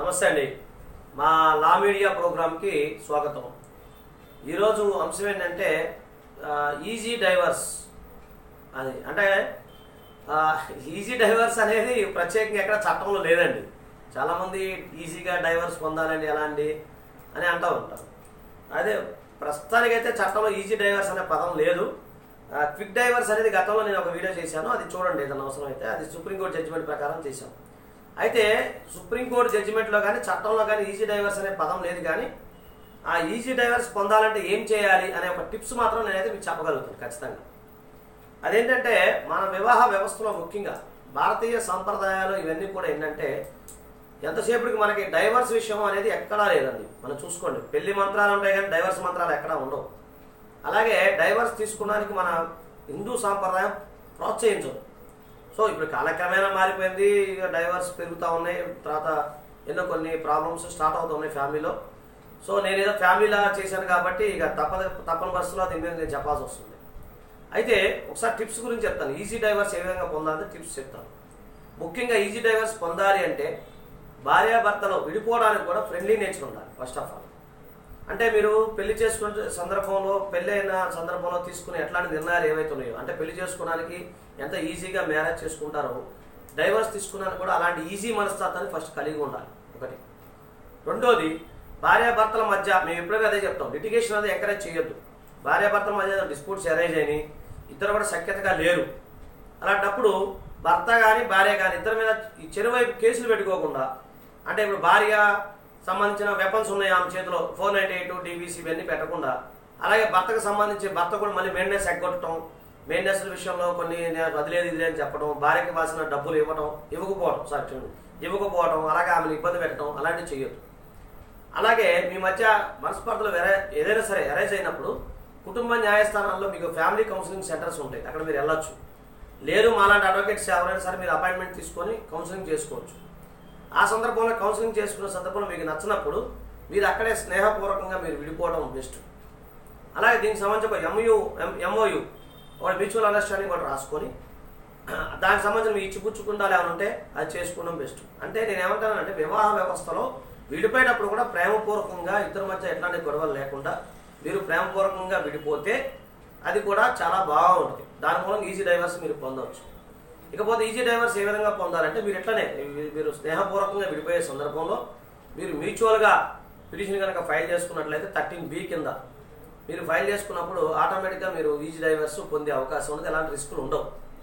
నమస్తే అండి మా లా మీడియా ప్రోగ్రామ్కి స్వాగతం ఈరోజు అంశం ఏంటంటే ఆ, ఈజీ డైవర్స్ అది అంటే ఆ, ఈజీ డైవర్స్ అనేది ప్రత్యేకంగా ఎక్కడ చట్టంలో లేదండి చాలామంది ఈజీగా డైవర్స్ పొందాలండి ఎలా అండి అని అంటూ ఉంటారు అదే ప్రస్తుతానికైతే చట్టంలో ఈజీ డైవర్స్ అనే పదం లేదు ఆ, క్విక్ డైవర్స్ అనేది గతంలో నేను ఒక వీడియో చేశాను అది చూడండి ఏదైనా అవసరం అయితే అది సుప్రీంకోర్టు జడ్జిమెంట్ ప్రకారం చేశాం అయితే సుప్రీంకోర్టు జడ్జిమెంట్లో కానీ చట్టంలో కానీ ఈజీ డైవర్స్ అనే పదం లేదు కానీ ఆ ఈజీ డైవర్స్ పొందాలంటే ఏం చేయాలి అనే ఒక టిప్స్ మాత్రం నేనైతే మీకు చెప్పగలుగుతాను ఖచ్చితంగా అదేంటంటే మన వివాహ వ్యవస్థలో ముఖ్యంగా భారతీయ సంప్రదాయాలు ఇవన్నీ కూడా ఏంటంటే ఎంతసేపటికి మనకి డైవర్స్ విషయం అనేది ఎక్కడా లేదండి మనం చూసుకోండి పెళ్లి మంత్రాలు ఉంటాయి కానీ డైవర్స్ మంత్రాలు ఎక్కడా ఉండవు అలాగే డైవర్స్ తీసుకోవడానికి మన హిందూ సాంప్రదాయం ప్రోత్సహించదు సో ఇప్పుడు కాలక్రమేణా మారిపోయింది ఇక డైవర్స్ పెరుగుతూ ఉన్నాయి తర్వాత ఎన్నో కొన్ని ప్రాబ్లమ్స్ స్టార్ట్ అవుతున్నాయి ఫ్యామిలీలో సో నేను ఏదో ఫ్యామిలీలా చేశాను కాబట్టి ఇక తప్పద తప్పని పరిస్థితుల్లో దీని మీద నేను చెప్పాల్సి వస్తుంది అయితే ఒకసారి టిప్స్ గురించి చెప్తాను ఈజీ డైవర్స్ ఏ విధంగా పొందాలంటే టిప్స్ చెప్తాను ముఖ్యంగా ఈజీ డైవర్స్ పొందాలి అంటే భార్యాభర్తలు విడిపోవడానికి కూడా ఫ్రెండ్లీ నేచర్ ఉండాలి ఫస్ట్ ఆఫ్ ఆల్ అంటే మీరు పెళ్లి చేసుకునే సందర్భంలో పెళ్లి అయిన సందర్భంలో తీసుకునే ఎట్లాంటి నిర్ణయాలు ఏవైతే ఉన్నాయో అంటే పెళ్లి చేసుకోవడానికి ఎంత ఈజీగా మ్యారేజ్ చేసుకుంటారో డైవర్స్ తీసుకున్నానికి కూడా అలాంటి ఈజీ మనస్తత్వాన్ని ఫస్ట్ కలిగి ఉండాలి ఒకటి రెండోది భార్యాభర్తల మధ్య మేము ఎప్పుడైనా అదే చెప్తాం లిటిగేషన్ అనేది ఎంకరేజ్ చేయొద్దు భార్యాభర్తల మధ్య డిస్ప్యూట్స్ అరేంజ్ అయినాయి ఇద్దరు కూడా సఖ్యతగా లేరు అలాంటప్పుడు భర్త కానీ భార్య కానీ ఇద్దరి మీద ఈ చెరువైపు కేసులు పెట్టుకోకుండా అంటే ఇప్పుడు భార్య సంబంధించిన వెపన్స్ ఉన్నాయి ఆమె చేతిలో ఫోర్ నైన్టీ ఎయిట్ డీవీసీ ఇవన్నీ పెట్టకుండా అలాగే భర్తకు సంబంధించి భర్త కూడా మళ్ళీ మెయింటెనెన్స్ ఎగ్గొట్టడం మెయింటెనెన్స్ విషయంలో కొన్ని నేను వదిలేదు ఇది అని చెప్పడం భార్యకి వాసిన డబ్బులు ఇవ్వడం ఇవ్వకపోవడం సారీ చూడండి ఇవ్వకపోవడం అలాగే ఆమెను ఇబ్బంది పెట్టడం అలాంటివి చేయొద్దు అలాగే మీ మధ్య మనస్పర్ధలు వెర ఏదైనా సరే అరైజ్ అయినప్పుడు కుటుంబ న్యాయస్థానాల్లో మీకు ఫ్యామిలీ కౌన్సిలింగ్ సెంటర్స్ ఉంటాయి అక్కడ మీరు వెళ్ళొచ్చు లేదు మాలాంటి అడ్వకేట్స్ ఎవరైనా సరే మీరు అపాయింట్మెంట్ తీసుకొని కౌన్సిలింగ్ చేసుకోవచ్చు ఆ సందర్భంలో కౌన్సిలింగ్ చేసుకున్న సందర్భంలో మీకు నచ్చినప్పుడు మీరు అక్కడే స్నేహపూర్వకంగా మీరు విడిపోవడం బెస్ట్ అలాగే దీనికి సంబంధించి ఒక ఎంయూ ఎంఓయు ఒక మ్యూచువల్ అండర్స్టాండింగ్ కూడా రాసుకొని దానికి సంబంధించి మీ ఇచ్చిపుచ్చుకుండాలి ఏమైనా ఉంటే అది చేసుకోవడం బెస్ట్ అంటే నేను ఏమంటానంటే వివాహ వ్యవస్థలో విడిపోయేటప్పుడు కూడా ప్రేమపూర్వకంగా ఇద్దరి మధ్య ఎట్లాంటి గొడవలు లేకుండా మీరు ప్రేమపూర్వకంగా విడిపోతే అది కూడా చాలా బాగుంటుంది దాని మూలంగా ఈజీ డైవర్స్ మీరు పొందవచ్చు ఇకపోతే ఈజీ డైవర్స్ ఏ విధంగా పొందాలంటే మీరు ఎట్లనే మీ- మీరు స్నేహపూర్వకంగా విడిపోయే సందర్భంలో మీరు మ్యూచువల్గా పిటిషన్ కనుక ఫైల్ చేసుకున్నట్లయితే థర్టీన్ బి కింద మీరు ఫైల్ చేసుకున్నప్పుడు ఆటోమేటిక్గా మీరు ఈజీ డైవర్స్ పొందే అవకాశం ఉంటుంది ఎలాంటి రిస్కులు ఉండవు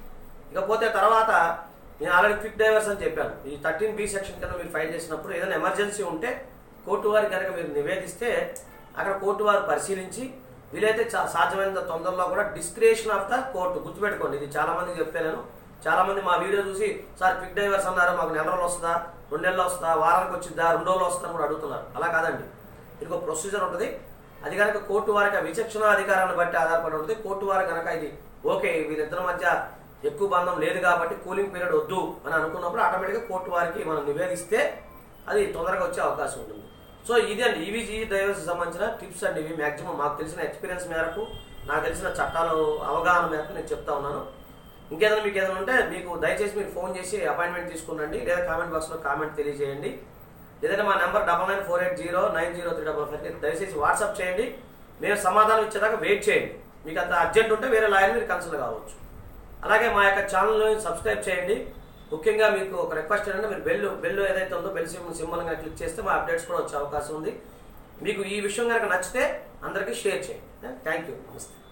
ఇకపోతే తర్వాత నేను ఆల్రెడీ క్విక్ డైవర్స్ అని చెప్పాను ఈ థర్టీన్ బి సెక్షన్ కింద మీరు ఫైల్ చేసినప్పుడు ఏదైనా ఎమర్జెన్సీ ఉంటే కోర్టు వారికి కనుక మీరు నివేదిస్తే అక్కడ కోర్టు వారు పరిశీలించి వీలైతే చా- సాధ్యమైనంత తొందరలో కూడా డిస్క్రియేషన్ ఆఫ్ ద కోర్టు గుర్తుపెట్టుకోండి ఇది చాలా మందికి చెప్తే నేను చాలా మంది మా వీడియో చూసి సార్ క్విక్ డైవర్స్ అన్నారు మాకు నెల రోజులు వస్తుందా రెండు నెలలు వస్తుందా వారానికి వచ్చిద్దా రెండు రోజులు వస్తుందా అని కూడా అడుగుతున్నారు అలా కాదండి ఇది ఒక ప్రొసీజర్ ఉంటుంది అది కనుక కోర్టు వారికి ఆ విచక్షణ అధికారాన్ని బట్టి ఆధారపడి ఉంటుంది కోర్టు వారు కనుక ఇది ఓకే వీరిద్దరి మధ్య ఎక్కువ బంధం లేదు కాబట్టి కూలింగ్ పీరియడ్ వద్దు అని అనుకున్నప్పుడు ఆటోమేటిక్గా కోర్టు వారికి మనం నివేదిస్తే అది తొందరగా వచ్చే అవకాశం ఉంటుంది సో ఇది అండి ఈవీజీ డ్రైవర్స్ సంబంధించిన టిప్స్ అండి ఇవి మాక్సిమం మాకు తెలిసిన ఎక్స్పీరియన్స్ మేరకు నాకు తెలిసిన చట్టాలు అవగాహన మేరకు నేను చెప్తా ఉన్నాను ఇంకేదైనా మీకు ఏదైనా ఉంటే మీకు దయచేసి మీరు ఫోన్ చేసి అపాయింట్మెంట్ తీసుకునండి లేదా కామెంట్ బాక్స్లో కామెంట్ తెలియజేయండి లేదంటే మా number double nine four eight zero nine zero three double five దయచేసి వాట్సాప్ చేయండి మేము సమాధానం ఇచ్చేదాకా వెయిట్ చేయండి మీకు అంత అర్జెంట్ ఉంటే వేరే లాయర్ మీరు కన్సల్ట్ కావచ్చు అలాగే మా యొక్క ఛానల్ని సబ్స్క్రైబ్ చేయండి ముఖ్యంగా మీకు ఒక రిక్వెస్ట్ ఏంటంటే మీరు బెల్ బెల్ ఏదైతే ఉందో బెల్ సిమ్ సింబల్ క్లిక్ చేస్తే మా అప్డేట్స్ కూడా వచ్చే అవకాశం ఉంది మీకు ఈ విషయం కనుక నచ్చితే అందరికీ షేర్ చేయండి థ్యాంక్ యూ నమస్తే